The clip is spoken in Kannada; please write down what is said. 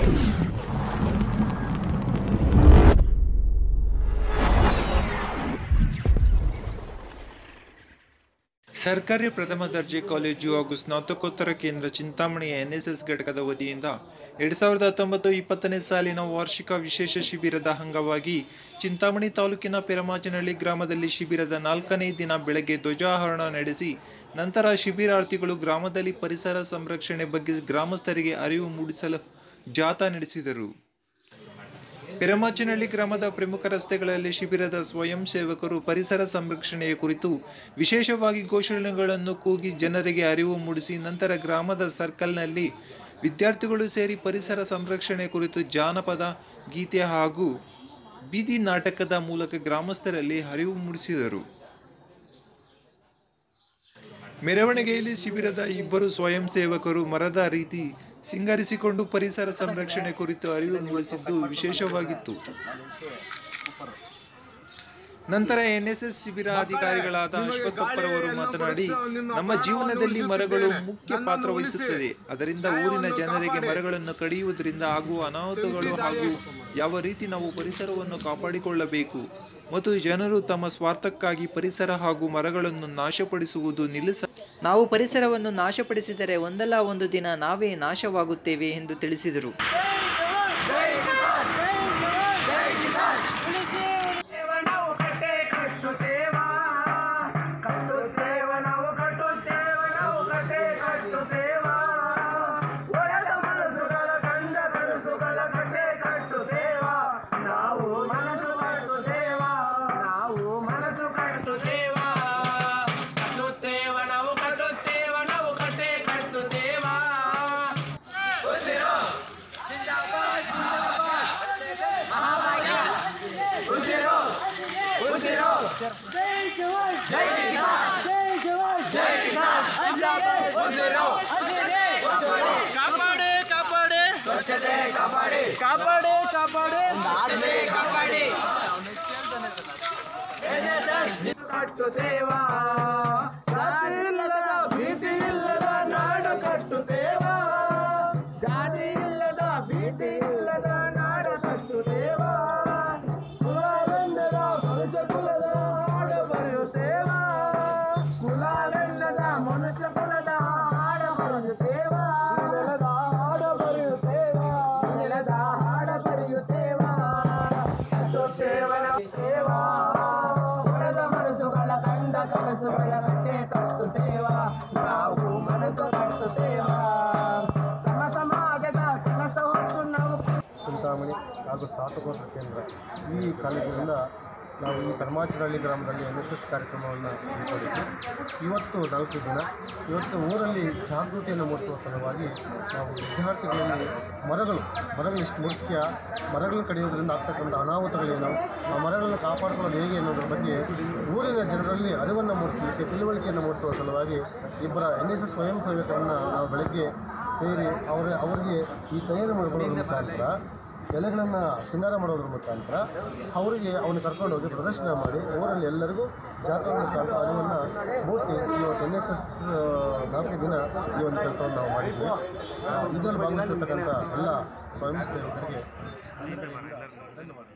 ಸರ್ಕಾರಿ ಪ್ರಥಮ ದರ್ಜೆ ಕಾಲೇಜು ಹಾಗೂ ಸ್ನಾತಕೋತ್ತರ ಕೇಂದ್ರ ಚಿಂತಾಮಣಿಯ ಎನ್ಎಸ್ಎಸ್ ಘಟಕದ ವತಿಯಿಂದ ಎರಡ್ ಸಾವಿರದ ಹತ್ತೊಂಬತ್ತು ಇಪ್ಪತ್ತನೇ ಸಾಲಿನ ವಾರ್ಷಿಕ ವಿಶೇಷ ಶಿಬಿರದ ಅಂಗವಾಗಿ ಚಿಂತಾಮಣಿ ತಾಲೂಕಿನ ಪೆರಮಾಚನಹಳ್ಳಿ ಗ್ರಾಮದಲ್ಲಿ ಶಿಬಿರದ ನಾಲ್ಕನೇ ದಿನ ಬೆಳಗ್ಗೆ ಧ್ವಜಾರೋಹಣ ನಡೆಸಿ ನಂತರ ಶಿಬಿರಾರ್ಥಿಗಳು ಗ್ರಾಮದಲ್ಲಿ ಪರಿಸರ ಸಂರಕ್ಷಣೆ ಬಗ್ಗೆ ಗ್ರಾಮಸ್ಥರಿಗೆ ಅರಿವು ಮೂಡಿಸಲು ಜಾಥಾ ನಡೆಸಿದರು ಪೆರಮಾಚನಹಳ್ಳಿ ಗ್ರಾಮದ ಪ್ರಮುಖ ರಸ್ತೆಗಳಲ್ಲಿ ಶಿಬಿರದ ಸ್ವಯಂ ಸೇವಕರು ಪರಿಸರ ಸಂರಕ್ಷಣೆಯ ಕುರಿತು ವಿಶೇಷವಾಗಿ ಘೋಷಣೆಗಳನ್ನು ಕೂಗಿ ಜನರಿಗೆ ಅರಿವು ಮೂಡಿಸಿ ನಂತರ ಗ್ರಾಮದ ಸರ್ಕಲ್ನಲ್ಲಿ ವಿದ್ಯಾರ್ಥಿಗಳು ಸೇರಿ ಪರಿಸರ ಸಂರಕ್ಷಣೆ ಕುರಿತು ಜಾನಪದ ಗೀತೆ ಹಾಗೂ ಬೀದಿ ನಾಟಕದ ಮೂಲಕ ಗ್ರಾಮಸ್ಥರಲ್ಲಿ ಅರಿವು ಮೂಡಿಸಿದರು ಮೆರವಣಿಗೆಯಲ್ಲಿ ಶಿಬಿರದ ಇಬ್ಬರು ಸ್ವಯಂ ಸೇವಕರು ಮರದ ರೀತಿ ಸಿಂಗರಿಸಿಕೊಂಡು ಪರಿಸರ ಸಂರಕ್ಷಣೆ ಕುರಿತು ಅರಿವು ಮೂಡಿಸಿದ್ದು ವಿಶೇಷವಾಗಿತ್ತು ನಂತರ ಎನ್ಎಸ್ಎಸ್ ಶಿಬಿರ ಅಧಿಕಾರಿಗಳಾದ ಅಶ್ವತ್ಥಪ್ಪರವರು ಮಾತನಾಡಿ ನಮ್ಮ ಜೀವನದಲ್ಲಿ ಮರಗಳು ಮುಖ್ಯ ಪಾತ್ರ ವಹಿಸುತ್ತದೆ ಅದರಿಂದ ಊರಿನ ಜನರಿಗೆ ಮರಗಳನ್ನು ಕಡಿಯುವುದರಿಂದ ಆಗುವ ಅನಾಹುತಗಳು ಹಾಗೂ ಯಾವ ರೀತಿ ನಾವು ಪರಿಸರವನ್ನು ಕಾಪಾಡಿಕೊಳ್ಳಬೇಕು ಮತ್ತು ಜನರು ತಮ್ಮ ಸ್ವಾರ್ಥಕ್ಕಾಗಿ ಪರಿಸರ ಹಾಗೂ ಮರಗಳನ್ನು ನಾಶಪಡಿಸುವುದು ನಿಲ್ಲಿಸ ನಾವು ಪರಿಸರವನ್ನು ನಾಶಪಡಿಸಿದರೆ ಒಂದಲ್ಲ ಒಂದು ದಿನ ನಾವೇ ನಾಶವಾಗುತ್ತೇವೆ ಎಂದು ತಿಳಿಸಿದರು ನಾವು ಕಟ್ಟೆ ಕಟ್ಟುತ್ತೇವ ಕಟ್ಟುತ್ತೇವ ನಾವು ಕಟ್ಟುತ್ತೇವ ನಾವು ಕಟ್ಟೆ ಕಟ್ಟುತ್ತೇವ ಒಡೆದ ಮನಸ್ಸುಗಳ ಕಂಡ ಕನಸುಗಳ ಕಟ್ಟೆ ಕಟ್ಟುತ್ತೇವ ನಾವು ಮನಸ್ಸು ಕಟ್ಟುತ್ತೇವ ನಾವು ಮನಸ್ಸು ಕಟ್ಟುತ್ತೇವ ಕಟ್ಟುತ್ತೇವ ನಾವು ಕಟ್ಟುತ್ತೇವ ನಾವು ಕಟ್ಟೆ ಕಟ್ಟುತ್ತೇವ ಉಸಿರು ಜಿಂದಾಬಾದ್ ಜಿಂದಾಬಾದ್ ಮಹಾಭಾಗ್ಯ ಉಸಿರು ಉಸಿರು ಜೈ ಜವಾನ್ ಜೈ ಕಿಸಾನ್ ಜೈ ಜವಾನ್ ಜೈ ಕಿಸಾನ್ ಜಿಂದಾಬಾದ್ ಉಸಿರು ಕಾಪಾಡಿ ಕಾಪಾಡಿ ಸ್ವಚ್ಛತೆ ಕಾಪಾಡಿ ಕಾಪಾಡಿ ಕಾಪಾಡಿ ಆಸ್ತಿ ಕಾಪಾಡಿ ಕಟ್ಟುತ್ತೇವ ಜಾತಿ ಇಲ್ಲದ ಭೀತಿ ಇಲ್ಲದ ನಾಡು ಕಟ್ಟುತ್ತೇವ ಜಾತಿ ಇಲ್ಲದ ಭೀತಿ ಇಲ್ಲದ ನಾಡು ಕಟ್ಟುತ್ತೇವ ಕುಲವೆನ್ನದ ಮನುಷ್ಯ ಕುಲದ ಹಾಡು ಬರೆಯುತ್ತೇವ ಕುಲವೆನ್ನದ ಮನುಷ್ಯ ಕುಲದ ಹಾಡು ಬರೆಯುತ್ತೇವ ನೆಲದ ಹಾಡು ಬರೆಯುತ್ತೇವ ನೆಲದ ಹಾಡು ಬರೆಯುತ್ತೇವ ಕಟ್ಟುತ್ತೇವ ನಾವು ಸೇವಾ ಹೊಡೆದ ಮನಸ್ಸುಗಳ ಕಂಡ ಕನಸುಗಳ ಕಟ್ಟೆ ಕಟ್ಟುತ್ತೇವ ನಾವು ಮನಸ್ಸು ಕಟ್ಟುತ್ತೇವ ಸಮ ಸಮಾಜದ ಕೆಲಸ ಹೊತ್ತು ನಾವು ಚಿಂತಾಮಣಿ ಹಾಗೂ ಸ್ನಾತಕೋತ್ತರ ಕೇಂದ್ರ ಈ ಕಾಲೇಜಿನಿಂದ ನಾವು ಈ ಕರ್ಮಾಚನಹಳ್ಳಿ ಗ್ರಾಮದಲ್ಲಿ ಎನ್ ಎಸ್ ಎಸ್ ಕಾರ್ಯಕ್ರಮವನ್ನು ಹಮ್ಮಿಕೊಂಡಿದ್ವಿ ಇವತ್ತು ನಾಲ್ಕು ದಿನ ಇವತ್ತು ಊರಲ್ಲಿ ಜಾಗೃತಿಯನ್ನು ಮೂಡಿಸುವ ಸಲುವಾಗಿ ನಾವು ವಿದ್ಯಾರ್ಥಿಗಳಲ್ಲಿ ಮರಗಳು ಮರಗಳು ಎಷ್ಟು ಮುಖ್ಯ ಮರಗಳನ್ನು ಕಡಿಯೋದ್ರಿಂದ ಆಗ್ತಕ್ಕಂಥ ಅನಾಹುತಗಳೇನು ಆ ಮರಗಳನ್ನು ಕಾಪಾಡಿಕೊಳ್ಳೋದು ಹೇಗೆ ಅನ್ನೋದ್ರ ಬಗ್ಗೆ ಊರಿನ ಜನರಲ್ಲಿ ಅರಿವನ್ನು ಮೂಡಿಸಲಿಕ್ಕೆ ತಿಳುವಳಿಕೆಯನ್ನು ಮೂಡಿಸುವ ಸಲುವಾಗಿ ಇಬ್ಬರ ಎನ್ ಎಸ್ ಎಸ್ ಸ್ವಯಂ ಸೇವಕರನ್ನು ನಾವು ಬೆಳಗ್ಗೆ ಸೇರಿ ಅವರ ಅವರಿಗೆ ಈ ತಯಾರಿ ಮಾಡಿಕೊಳ್ಳೋದ್ರ ಮುಖಾಂತರ ಎಲೆಗಳನ್ನು ಶೃಂಗಾರ ಮಾಡೋದ್ರ ಮುಖಾಂತರ ಅವರಿಗೆ ಅವನ್ನ ಕರ್ಕೊಂಡು ಹೋಗಿ ಪ್ರದರ್ಶನ ಮಾಡಿ ಊರಲ್ಲಿ ಎಲ್ಲರಿಗೂ ಜಾತ್ರೆ ಮುಖಾಂತರ ಅರಿವನ್ನು ಮೂಡಿಸಿ ಇವತ್ತು ಎನ್ ಎಸ್ ಎಸ್ ನಾಲ್ಕು ದಿನ ಈ ಒಂದು ಕೆಲಸವನ್ನು ನಾವು ಮಾಡಿದ್ವಿ ಆ, ಇದರಲ್ಲಿ ಭಾಗವಹಿಸಿರ್ತಕ್ಕಂಥ ಎಲ್ಲ ಸ್ವಯಂ ಸೇವಕರಿಗೆ ನನ್ನ ಕಡೆಯಿಂದ ಧನ್ಯವಾದ